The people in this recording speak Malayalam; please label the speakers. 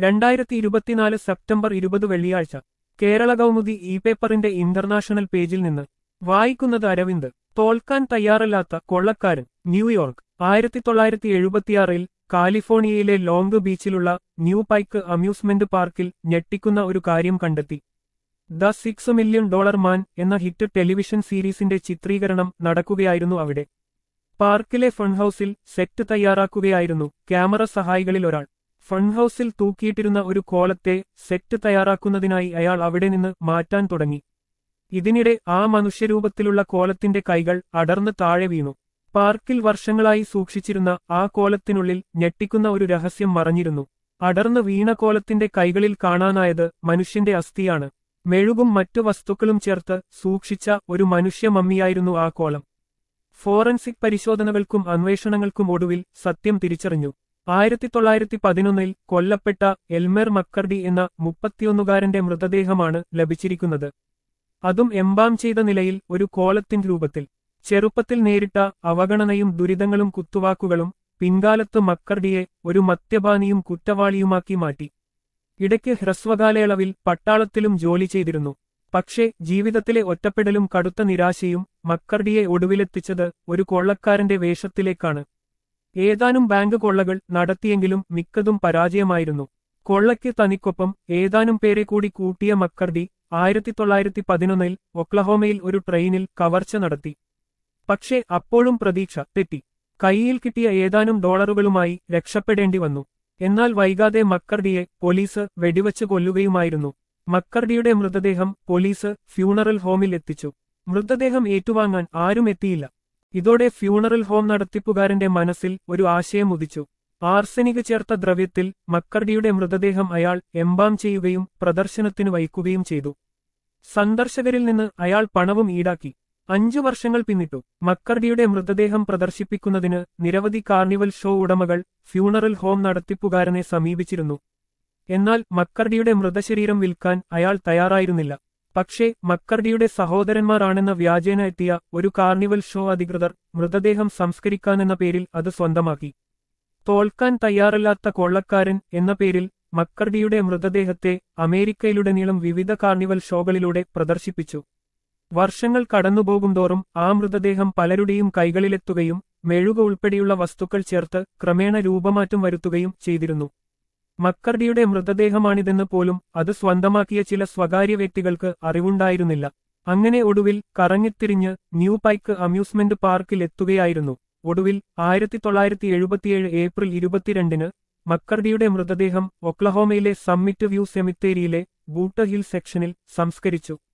Speaker 1: രണ്ടായിരത്തി ഇരുപത്തിനാല് സെപ്റ്റംബർ ഇരുപത് വെള്ളിയാഴ്ച കേരള കൗമുദി ഇ പേപ്പറിന്റെ ഇന്റർനാഷണൽ പേജിൽ നിന്ന് വായിക്കുന്നത് അരവിന്ദ് തോൽക്കാൻ തയ്യാറല്ലാത്ത കൊള്ളക്കാരൻ ന്യൂയോർക്ക് ആയിരത്തി തൊള്ളായിരത്തി എഴുപത്തിയാറിൽ കാലിഫോർണിയയിലെ ലോങ് ബീച്ചിലുള്ള ന്യൂ പൈക്ക് അമ്യൂസ്മെന്റ് പാർക്കിൽ ഞെട്ടിക്കുന്ന ഒരു കാര്യം കണ്ടെത്തി the six million dollar man എന്ന ഹിറ്റ് ടെലിവിഷൻ സീരീസിന്റെ ചിത്രീകരണം നടക്കുകയായിരുന്നു അവിടെ പാർക്കിലെ ഫൺഹൌസിൽ സെറ്റ് തയ്യാറാക്കുകയായിരുന്നു ക്യാമറ സഹായികളിൽ ഒരാൾ ഫൺഹൌസിൽ തൂക്കിയിട്ടിരുന്ന ഒരു കോലത്തെ സെറ്റ് തയ്യാറാക്കുന്നതിനായി അയാൾ അവിടെ നിന്ന് മാറ്റാൻ തുടങ്ങി ഇതിനിടെ ആ മനുഷ്യരൂപത്തിലുള്ള കോലത്തിന്റെ കൈകൾ അടർന്ന് താഴെ വീണു പാർക്കിൽ വർഷങ്ങളായി സൂക്ഷിച്ചിരുന്ന ആ കോലത്തിനുള്ളിൽ ഞെട്ടിക്കുന്ന ഒരു രഹസ്യം മറഞ്ഞിരുന്നു അടർന്ന് വീണ കോലത്തിന്റെ കൈകളിൽ കാണാനായത് മനുഷ്യന്റെ അസ്ഥിയാണ് മെഴുകും മറ്റു വസ്തുക്കളും ചേർത്ത് സൂക്ഷിച്ച ഒരു മനുഷ്യ മമ്മിയായിരുന്നു ആ കോലം ഫോറൻസിക് പരിശോധനകൾക്കും അന്വേഷണങ്ങൾക്കും ഒടുവിൽ സത്യം തിരിച്ചറിഞ്ഞു ആയിരത്തി തൊള്ളായിരത്തി പതിനൊന്നിൽ കൊല്ലപ്പെട്ട എൽമർ മക്കർഡി എന്ന മുപ്പത്തിയൊന്നുകാരന്റെ മൃതദേഹമാണ് ലഭിച്ചിരിക്കുന്നത് അതും എംബാം ചെയ്ത നിലയിൽ ഒരു കോലത്തിൻ രൂപത്തിൽ ചെറുപ്പത്തിൽ നേരിട്ട അവഗണനയും ദുരിതങ്ങളും കുത്തുവാക്കുകളും പിൻകാലത്ത് മക്കർഡിയെ ഒരു മദ്യപാനിയും കുറ്റവാളിയുമാക്കി മാറ്റി ഇടയ്ക്ക് ഹ്രസ്വകാലയളവിൽ പട്ടാളത്തിലും ജോലി ചെയ്തിരുന്നു പക്ഷേ ജീവിതത്തിലെ ഒറ്റപ്പെടലും കടുത്ത നിരാശയും മക്കർഡിയെ ഒടുവിലെത്തിച്ചത് ഒരു കൊള്ളക്കാരന്റെ വേഷത്തിലേക്കാണ് ഏതാനും ബാങ്ക് കൊള്ളകൾ നടത്തിയെങ്കിലും മിക്കതും പരാജയമായിരുന്നു കൊള്ളയ്ക്ക് തനിക്കൊപ്പം ഏതാനും പേരെ കൂടി കൂട്ടിയ മക്കർഡി ആയിരത്തി തൊള്ളായിരത്തി പതിനൊന്നിൽ ഒക്ലഹോമയിൽ ഒരു ട്രെയിനിൽ കവർച്ച നടത്തി പക്ഷേ അപ്പോഴും പ്രതീക്ഷ തെറ്റി കൈയിൽ കിട്ടിയ ഏതാനും ഡോളറുകളുമായി രക്ഷപ്പെടേണ്ടി വന്നു എന്നാൽ വൈകാതെ മക്കർഡിയെ പോലീസ് വെടിവച്ച് കൊല്ലുകയുമായിരുന്നു മക്കർഡിയുടെ മൃതദേഹം പോലീസ് ഫ്യൂണറൽ ഹോമിൽ എത്തിച്ചു മൃതദേഹം ഏറ്റുവാങ്ങാൻ ആരും എത്തിയില്ല ഇതോടെ ഫ്യൂണറൽ ഹോം നടത്തിപ്പുകാരന്റെ മനസ്സിൽ ഒരു ആശയം ഉദിച്ചു ആർസനിക് ചേർത്ത ദ്രവ്യത്തിൽ മക്കർഡിയുടെ മൃതദേഹം അയാൾ എംബാം ചെയ്യുകയും പ്രദർശനത്തിന് വയ്ക്കുകയും ചെയ്തു സന്ദർശകരിൽ നിന്ന് അയാൾ പണവും ഈടാക്കി അഞ്ചു വർഷങ്ങൾ പിന്നിട്ടു മക്കർഡിയുടെ മൃതദേഹം പ്രദർശിപ്പിക്കുന്നതിന് നിരവധി കാർണിവൽ ഷോ ഉടമകൾ ഫ്യൂണറൽ ഹോം നടത്തിപ്പുകാരനെ സമീപിച്ചിരുന്നു എന്നാൽ മക്കർഡിയുടെ മൃതശരീരം വിൽക്കാൻ അയാൾ തയ്യാറായിരുന്നില്ല പക്ഷേ മക്കർഡിയുടെ സഹോദരന്മാരാണെന്ന വ്യാജേന എത്തിയ ഒരു കാർണിവൽ ഷോ അധികൃതർ മൃതദേഹം സംസ്കരിക്കാനെന്ന പേരിൽ അത് സ്വന്തമാക്കി തോൽക്കാൻ തയ്യാറല്ലാത്ത കൊള്ളക്കാരൻ എന്ന പേരിൽ മക്കർഡിയുടെ മൃതദേഹത്തെ അമേരിക്കയിലുടനീളം വിവിധ കാർണിവൽ ഷോകളിലൂടെ പ്രദർശിപ്പിച്ചു വർഷങ്ങൾ കടന്നുപോകുന്തോറും ആ മൃതദേഹം പലരുടെയും കൈകളിലെത്തുകയും മെഴുക ഉൾപ്പെടെയുള്ള വസ്തുക്കൾ ചേർത്ത് ക്രമേണ രൂപമാറ്റം വരുത്തുകയും ചെയ്തിരുന്നു മക്കർഡിയുടെ മൃതദേഹമാണിതെന്ന് പോലും അത് സ്വന്തമാക്കിയ ചില സ്വകാര്യ വ്യക്തികൾക്ക് അറിവുണ്ടായിരുന്നില്ല അങ്ങനെ ഒടുവിൽ കറങ്ങിത്തിരിഞ്ഞ് ന്യൂ പൈക്ക് അമ്യൂസ്മെന്റ് പാർക്കിൽ എത്തുകയായിരുന്നു ഒടുവിൽ ആയിരത്തി തൊള്ളായിരത്തി എഴുപത്തിയേഴ് ഏപ്രിൽ ഇരുപത്തിരണ്ടിന് മക്കർഡിയുടെ മൃതദേഹം ഒക്ലഹോമയിലെ സമ്മിറ്റ് വ്യൂ സെമിത്തേരിയിലെ ബൂട്ട ഹിൽ സെക്ഷനിൽ സംസ്കരിച്ചു